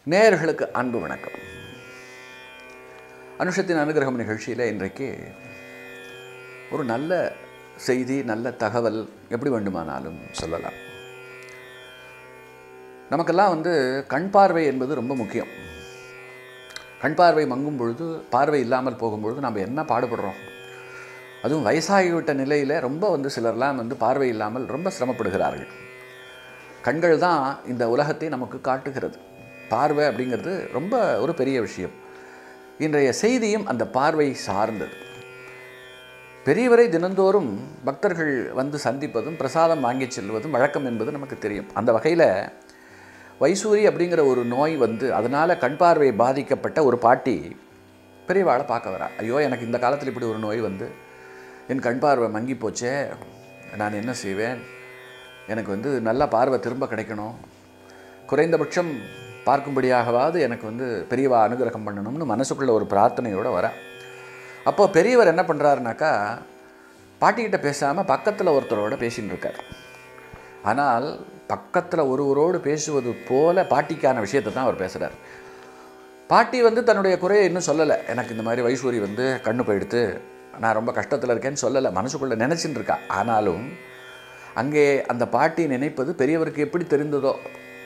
நேயர்களுக்கு அன்பு வணக்கம் அனுஷத்தின் அனுகிரகம் நிகழ்ச்சியில் இன்றைக்கு ஒரு நல்ல செய்தி நல்ல தகவல் எப்படி வேண்டுமானாலும் சொல்லலாம் நமக்கெல்லாம் வந்து கண் பார்வை என்பது ரொம்ப முக்கியம் கண் பார்வை மங்கும் பொழுது பார்வை இல்லாமல் போகும்பொழுது நம்ம என்ன பாடுபடுறோம் அதுவும் வயசாகிவிட்ட நிலையில் ரொம்ப வந்து சிலர்லாம் வந்து பார்வை இல்லாமல் ரொம்ப சிரமப்படுகிறார்கள் கண்கள் தான் இந்த உலகத்தை நமக்கு காட்டுகிறது பார்வை அப்படிங்கிறது ரொம்ப ஒரு பெரிய விஷயம் இன்றைய செய்தியும் அந்த பார்வை சார்ந்தது பெரியவரை தினந்தோறும் பக்தர்கள் வந்து சந்திப்பதும் பிரசாதம் வாங்கி செல்வதும் வழக்கம் என்பது நமக்கு தெரியும் அந்த வகையில் வைசூரி அப்படிங்கிற ஒரு நோய் வந்து அதனால் கண் பார்வை பாதிக்கப்பட்ட ஒரு பாட்டி பெரியவாளை பார்க்க வரா ஐயோ எனக்கு இந்த காலத்தில் இப்படி ஒரு நோய் வந்து என் கண் பார்வை மங்கி போச்சே நான் என்ன செய்வேன் எனக்கு வந்து நல்ல பார்வை திரும்ப கிடைக்கணும் குறைந்தபட்சம் பார்க்கும்படியாகவாவது எனக்கு வந்து பெரியவா அனுகிரகம் பண்ணணும்னு மனசுக்குள்ள ஒரு பிரார்த்தனையோடு வர அப்போ பெரியவர் என்ன பண்ணுறாருனாக்கா பாட்டிக்கிட்ட பேசாமல் பக்கத்தில் ஒருத்தரோட பேசின்னு இருக்கார் ஆனால் பக்கத்தில் ஒருவரோடு பேசுவது போல பாட்டிக்கான விஷயத்தை தான் அவர் பேசுகிறார் பாட்டி வந்து தன்னுடைய குறையை இன்னும் சொல்லலை எனக்கு இந்த மாதிரி வைசூரி வந்து கண்ணு போயிடுத்து நான் ரொம்ப கஷ்டத்தில் இருக்கேன்னு சொல்லலை மனசுக்குள்ளே நினச்சின்னு இருக்கா ஆனாலும் அங்கே அந்த பாட்டி நினைப்பது பெரியவருக்கு எப்படி தெரிந்ததோ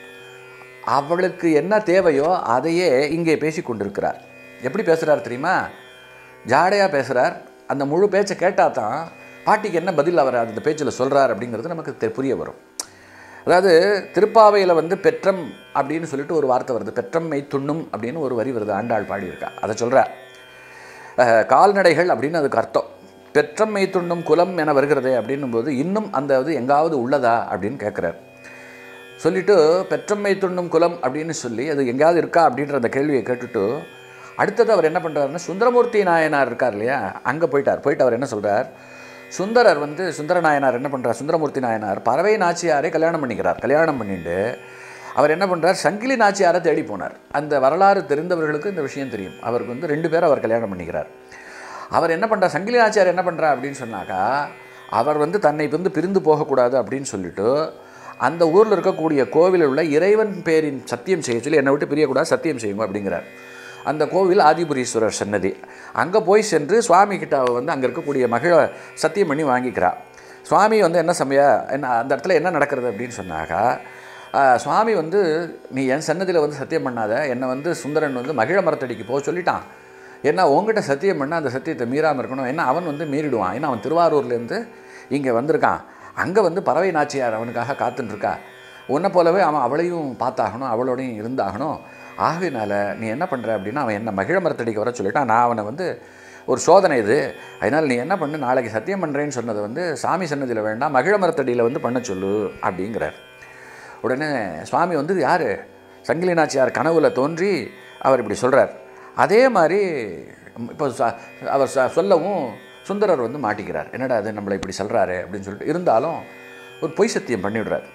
அவளுக்கு என்ன தேவையோ அதையே இங்கே பேசி கொண்டிருக்கிறார் எப்படி பேசுகிறார் தெரியுமா ஜாடையாக பேசுகிறார் அந்த முழு பேச்சை கேட்டால் தான் பாட்டிக்கு என்ன பதில் அவர் அந்த பேச்சில் சொல்கிறார் அப்படிங்கிறது நமக்கு தெ- புரிய வரும் அதாவது திருப்பாவையில் வந்து பெற்றம் அப்படின்னு சொல்லிட்டு ஒரு வார்த்தை வருது பெற்றம் மெய் துண்ணும் அப்படின்னு ஒரு வரி வருது ஆண்டாள் பாடியிருக்கா அதை சொல்கிறார் அஹ், கால்நடைகள் அப்படின்னு அதுக்கு அர்த்தம் பெற்றம் மெய் துண்ணும் குலம் என வருகிறதே அப்படின்னும் போது இன்னும் அந்த இது எங்காவது உள்ளதா அப்படின்னு கேட்குறார் சொல்லிட்டு பெற்றம்மை துண்ணும் குலம் அப்படின்னு சொல்லி அது எங்கேயாவது இருக்கா அப்படின்ற அந்த கேள்வியை கேட்டுட்டு அடுத்தது அவர் என்ன பண்ணுறாருன்னா சுந்தரமூர்த்தி நாயனார் இருக்கார் இல்லையா அங்கே போயிட்டார் போயிட்டு அவர் என்ன சொல்கிறார் சுந்தரர் வந்து சுந்தர நாயனார் என்ன பண்ணுறார் சுந்தரமூர்த்தி நாயனார் பறவை நாச்சியாரை கல்யாணம் பண்ணிக்கிறார் கல்யாணம் பண்ணிட்டு அவர் என்ன பண்ணுறார் சங்கிலி நாச்சியாரை தேடி போனார் அந்த வரலாறு தெரிந்தவர்களுக்கு இந்த விஷயம் தெரியும் அவருக்கு வந்து ரெண்டு பேரும் அவர் கல்யாணம் பண்ணிக்கிறார் அவர் என்ன பண்ணுறார் சங்கிலி நாச்சியார் என்ன பண்ணுறா அப்படின்னு சொன்னாக்கா அவர் வந்து தன்னை வந்து பிரிந்து போகக்கூடாது அப்படின்னு சொல்லிட்டு அந்த ஊரில் இருக்கக்கூடிய கோவிலில் உள்ள இறைவன் பேரின் சத்தியம் செய்ய சொல்லி என்னை விட்டு பிரியக்கூடாது சத்தியம் செய்யுங்க அப்படிங்கிறார் அந்த கோவில் ஆதிபுரீஸ்வரர் சன்னதி அங்கே போய் சென்று சுவாமி கிட்ட அவ வந்து அங்கே இருக்கக்கூடிய மகிழ சத்தியம் பண்ணி வாங்கிக்கிறா சுவாமி வந்து என்ன சமய என்ன அந்த இடத்துல என்ன நடக்கிறது அப்படின்னு சொன்னாக்கா ஆஹ், சுவாமி வந்து நீ என் சன்னதியில் வந்து சத்தியம் பண்ணாத என்னை வந்து சுந்தரன் வந்து மகிழ மரத்தடிக்கு போக சொல்லிட்டான் ஏன்னா உங்ககிட்ட சத்தியம் பண்ணால் அந்த சத்தியத்தை மீறாமல் இருக்கணும் ஏன்னா அவன் வந்து மீறிடுவான் ஏன்னா அவன் திருவாரூர்லேருந்து இங்கே வந்திருக்கான் அங்கே வந்து பறவை நாச்சியார் அவனுக்காக காத்துன்னு இருக்கா உன்னை போலவே அவன் அவளையும் பார்த்தாகணும் அவளோடையும் இருந்தாகணும் ஆகையினால நீ என்ன பண்ணுற அப்படின்னா அவன் என்ன மகிழ மரத்தடிக்கு வர சொல்லிட்டான் நான் அவனை வந்து ஒரு சோதனை இது அதனால் நீ என்ன பண்ணு நாளைக்கு சத்தியம் பண்ணுறேன்னு சொன்னதை வந்து சாமி சன்னதியில் வேண்டாம் மகிழ மரத்தடியில் வந்து பண்ண சொல்லு அப்படிங்கிறார் உடனே சுவாமி வந்து யார் சங்கிலி நாச்சியார் கனவுல தோன்றி அவர் இப்படி சொல்கிறார் அதே மாதிரி இப்போ ச- அவர் ச- சொல்லவும் சுந்தரர் வந்து மாட்டிக்கிறார் என்னடா அது நம்மளை இப்படி சொல்கிறாரு அப்படின்னு சொல்லிட்டு இருந்தாலும் ஒரு பொய் சத்தியம் பண்ணிவிடுறார்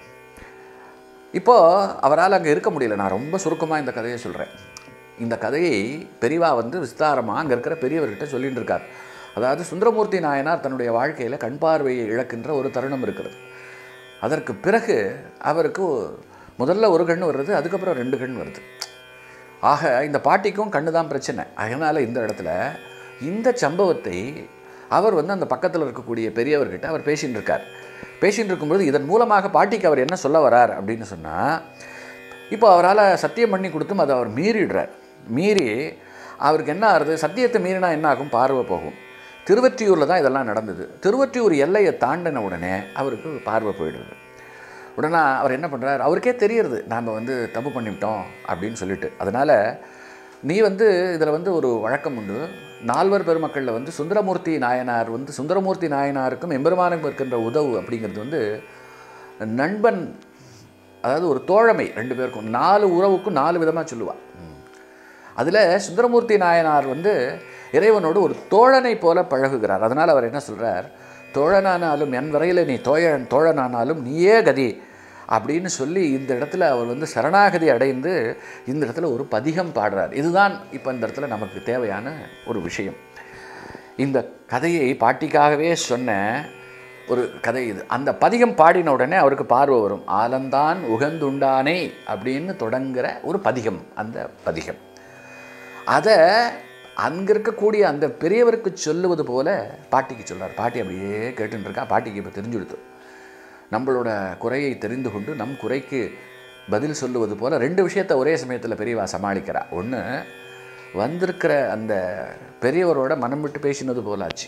இப்போது அவரால் அங்கே இருக்க முடியல நான் ரொம்ப சுருக்கமாக இந்த கதையை சொல்கிறேன் இந்த கதையை பெரியவா வந்து விஸ்தாரமாக அங்கே இருக்கிற பெரியவர்கிட்ட சொல்லிட்டு இருக்கார் அதாவது சுந்தரமூர்த்தி நாயனார் தன்னுடைய வாழ்க்கையில் கண் பார்வையை இழக்கின்ற ஒரு தருணம் இருக்கிறது அதற்கு பிறகு அவருக்கு முதல்ல ஒரு கண் வருது அதுக்கப்புறம் ரெண்டு கண் வருது ஆக இந்த பாட்டிக்கும் கண்ணு தான் பிரச்சனை அதனால் இந்த இடத்துல இந்த சம்பவத்தை அவர் வந்து அந்த பக்கத்தில் இருக்கக்கூடிய பெரியவர்கிட்ட அவர் பேசின்னு இருக்கார் பேசின்னு இருக்கும்பொழுது இதன் மூலமாக பாட்டிக்கு அவர் என்ன சொல்ல வரார் அப்படின்னு சொன்னால் இப்போ அவரால் சத்தியம் பண்ணி கொடுத்தும் அதை அவர் மீறிடுறார் மீறி அவருக்கு என்ன ஆகுது சத்தியத்தை மீறினா என்ன ஆகும் பார்வை போகும் திருவற்றியூரில் தான் இதெல்லாம் நடந்தது திருவற்றியூர் எல்லையை தாண்டின உடனே அவருக்கு பார்வை போயிடுது உடனே அவர் என்ன பண்ணுறார் அவருக்கே தெரியறது நாம் வந்து தப்பு பண்ணிவிட்டோம் அப்படின்னு சொல்லிட்டு அதனால் நீ வந்து இதில் வந்து ஒரு வழக்கம் உண்டு நால்வர் பெருமக்களில் வந்து சுந்தரமூர்த்தி நாயனார் வந்து சுந்தரமூர்த்தி நாயனாருக்கும் எம்பெருமானுக்கும் இருக்கின்ற உதவு அப்படிங்கிறது வந்து நண்பன் அதாவது ஒரு தோழமை ரெண்டு பேருக்கும் நாலு உறவுக்கும் நாலு விதமாக சொல்லுவாள் அதில் சுந்தரமூர்த்தி நாயனார் வந்து இறைவனோடு ஒரு தோழனை போல பழகுகிறார் அதனால் அவர் என்ன சொல்கிறார் தோழனானாலும் என் வரையில் நீ தோழன் தோழனானாலும் நீயே கதி அப்படின்னு சொல்லி இந்த இடத்துல அவர் வந்து சரணாகதி அடைந்து இந்த இடத்துல ஒரு பதிகம் பாடுறார் இதுதான் இப்போ இந்த இடத்துல நமக்கு தேவையான ஒரு விஷயம் இந்த கதையை பாட்டிக்காகவே சொன்ன ஒரு கதை இது அந்த பதிகம் பாடின உடனே அவருக்கு பார்வை வரும் ஆலந்தான் உகந்துண்டானே அப்படின்னு தொடங்குற ஒரு பதிகம் அந்த பதிகம் அதை அங்கே இருக்கக்கூடிய அந்த பெரியவருக்கு சொல்லுவது போல பாட்டிக்கு சொல்றார் பாட்டி அப்படியே கேட்டுன்னு இருக்கா பாட்டிக்கு இப்போ தெரிஞ்சு கொடுத்து நம்மளோட குறையை தெரிந்து கொண்டு நம் குறைக்கு பதில் சொல்லுவது போல ரெண்டு விஷயத்தை ஒரே சமயத்தில் பெரியவா சமாளிக்கிறா ஒன்று வந்திருக்கிற அந்த பெரியவரோட மனம் விட்டு பேசினது போலாச்சு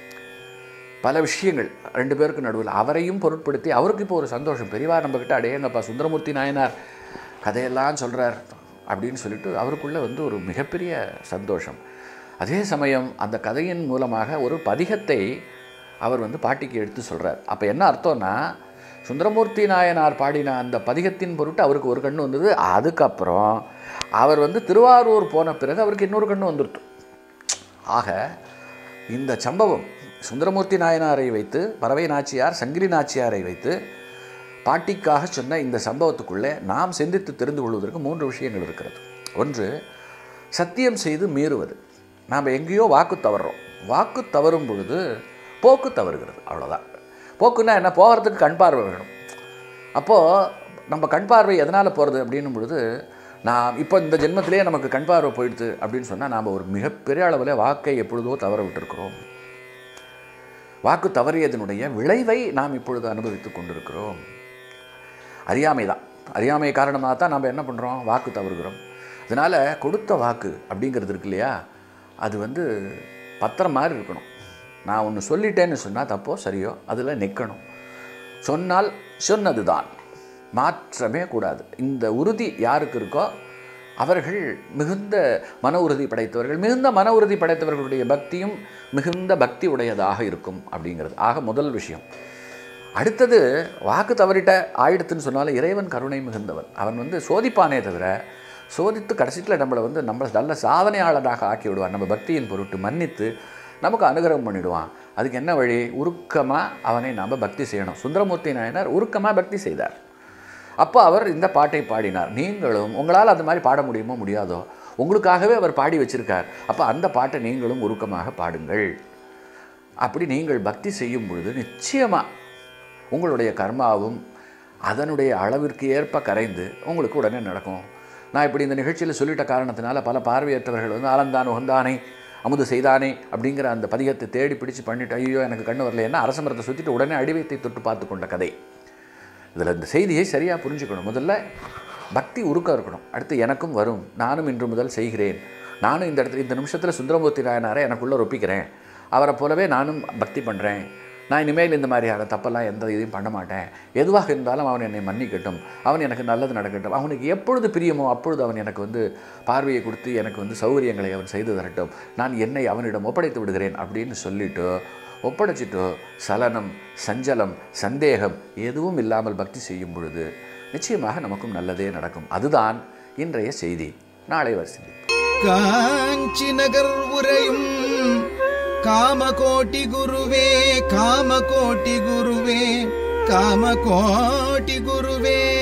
பல விஷயங்கள் ரெண்டு பேருக்கு நடுவில் அவரையும் பொருட்படுத்தி அவருக்கு இப்போ ஒரு சந்தோஷம் பெரியவா நம்மக்கிட்ட அடையங்கப்பா சுந்தரமூர்த்தி நாயனார் கதையெல்லாம் சொல்கிறார் அப்படின்னு சொல்லிட்டு அவருக்குள்ள வந்து ஒரு மிகப்பெரிய சந்தோஷம் அதே சமயம் அந்த கதையின் மூலமாக ஒரு பதிகத்தை அவர் வந்து பாட்டிக்கு எடுத்து சொல்கிறார் அப்போ என்ன அர்த்தம்னா சுந்தரமூர்த்தி நாயனார் பாடின அந்த பதிகத்தின் பொருட்டு அவருக்கு ஒரு கண்ணு வந்தது அதுக்கப்புறம் அவர் வந்து திருவாரூர் போன பிறகு அவருக்கு இன்னொரு கண்ணு வந்துருத்து ஆக இந்த சம்பவம் சுந்தரமூர்த்தி நாயனாரை வைத்து பறவை நாச்சியார் சங்கிலி நாச்சியாரை வைத்து பாட்டிக்காக சொன்ன இந்த சம்பவத்துக்குள்ளே நாம் சிந்தித்து தெரிந்து கொள்வதற்கு மூன்று விஷயங்கள் இருக்கிறது ஒன்று சத்தியம் செய்து மீறுவது நாம் எங்கேயோ வாக்கு தவறுறோம் வாக்கு தவறும் பொழுது போக்கு தவறுகிறது அவ்வளோதான் போக்குன்னா என்ன போகிறதுக்கு கண் பார்வை வேணும் அப்போது நம்ம கண் பார்வை எதனால் போகிறது அப்படின்னும் பொழுது நான் இப்போ இந்த ஜென்மத்திலே நமக்கு கண் பார்வை போயிடுது அப்படின்னு சொன்னால் நாம் ஒரு மிகப்பெரிய அளவில் வாக்கை எப்பொழுதோ தவற விட்டிருக்கிறோம் வாக்கு தவறியதனுடைய விளைவை நாம் இப்பொழுது அனுபவித்துக் கொண்டிருக்கிறோம் அறியாமை தான் அறியாமை காரணமாக தான் நம்ம என்ன பண்ணுறோம் வாக்கு தவறுகிறோம் அதனால் கொடுத்த வாக்கு அப்படிங்கிறது இருக்கு இல்லையா அது வந்து பத்திரம் மாதிரி இருக்கணும் நான் ஒன்று சொல்லிட்டேன்னு சொன்னால் தப்போ சரியோ அதில் நிற்கணும் சொன்னால் சொன்னது தான் மாற்றமே கூடாது இந்த உறுதி யாருக்கு இருக்கோ அவர்கள் மிகுந்த மன உறுதி படைத்தவர்கள் மிகுந்த மன உறுதி படைத்தவர்களுடைய பக்தியும் மிகுந்த பக்தி உடையதாக இருக்கும் அப்படிங்கிறது ஆக முதல் விஷயம் அடுத்தது வாக்கு தவறிட்ட ஆயிடுத்துன்னு சொன்னாலும் இறைவன் கருணை மிகுந்தவன் அவன் வந்து சோதிப்பானே தவிர சோதித்து கடைசியில் நம்மளை வந்து நம்ம நல்ல சாதனையாளராக ஆக்கி விடுவான் நம்ம பக்தியின் பொருட்டு மன்னித்து நமக்கு அனுகிரகம் பண்ணிடுவான் அதுக்கு என்ன வழி உருக்கமாக அவனை நாம் பக்தி செய்யணும் சுந்தரமூர்த்தி நாயனார் உருக்கமாக பக்தி செய்தார் அப்போ அவர் இந்த பாட்டை பாடினார் நீங்களும் உங்களால் அந்த மாதிரி பாட முடியுமோ முடியாதோ உங்களுக்காகவே அவர் பாடி வச்சிருக்கார் அப்போ அந்த பாட்டை நீங்களும் உருக்கமாக பாடுங்கள் அப்படி நீங்கள் பக்தி செய்யும் பொழுது நிச்சயமாக உங்களுடைய கர்மாவும் அதனுடைய அளவிற்கு ஏற்ப கரைந்து உங்களுக்கு உடனே நடக்கும் நான் இப்படி இந்த நிகழ்ச்சியில் சொல்லிட்ட காரணத்தினால பல பார்வையற்றவர்கள் வந்து ஆலந்தான் உகந்தானே அமுது செய்தானே அப்படிங்கிற அந்த பதிகத்தை தேடி பிடிச்சு பண்ணிட்டு ஐயோ எனக்கு கண்ணு வரலைன்னா அரச மரத்தை சுற்றிட்டு உடனே அடிவைத்தை தொட்டு பார்த்து கொண்ட கதை இதில் இந்த செய்தியை சரியாக புரிஞ்சுக்கணும் முதல்ல பக்தி உருக்கம் இருக்கணும் அடுத்து எனக்கும் வரும் நானும் இன்று முதல் செய்கிறேன் நானும் இந்த இடத்துல இந்த நிமிஷத்தில் சுந்தரமூர்த்தி நாயனாரை எனக்குள்ளே ஒப்பிக்கிறேன் அவரை போலவே நானும் பக்தி பண்ணுறேன் நான் இனிமேல் இந்த மாதிரியான தப்பெல்லாம் எந்த இதையும் பண்ண மாட்டேன் எதுவாக இருந்தாலும் அவன் என்னை மன்னிக்கட்டும் அவன் எனக்கு நல்லது நடக்கட்டும் அவனுக்கு எப்பொழுது பிரியமோ அப்பொழுது அவன் எனக்கு வந்து பார்வையை கொடுத்து எனக்கு வந்து சௌகரியங்களை அவன் செய்து தரட்டும் நான் என்னை அவனிடம் ஒப்படைத்து விடுகிறேன் அப்படின்னு சொல்லிட்டு ஒப்படைச்சிட்டு சலனம் சஞ்சலம் சந்தேகம் எதுவும் இல்லாமல் பக்தி செய்யும் பொழுது நிச்சயமாக நமக்கும் நல்லதே நடக்கும் அதுதான் இன்றைய செய்தி நாளை வரிசை காஞ்சி நகர் உரையும் காமகோட்டி குருவே காமகோட்டி குருவே காமகோட்டி குருவே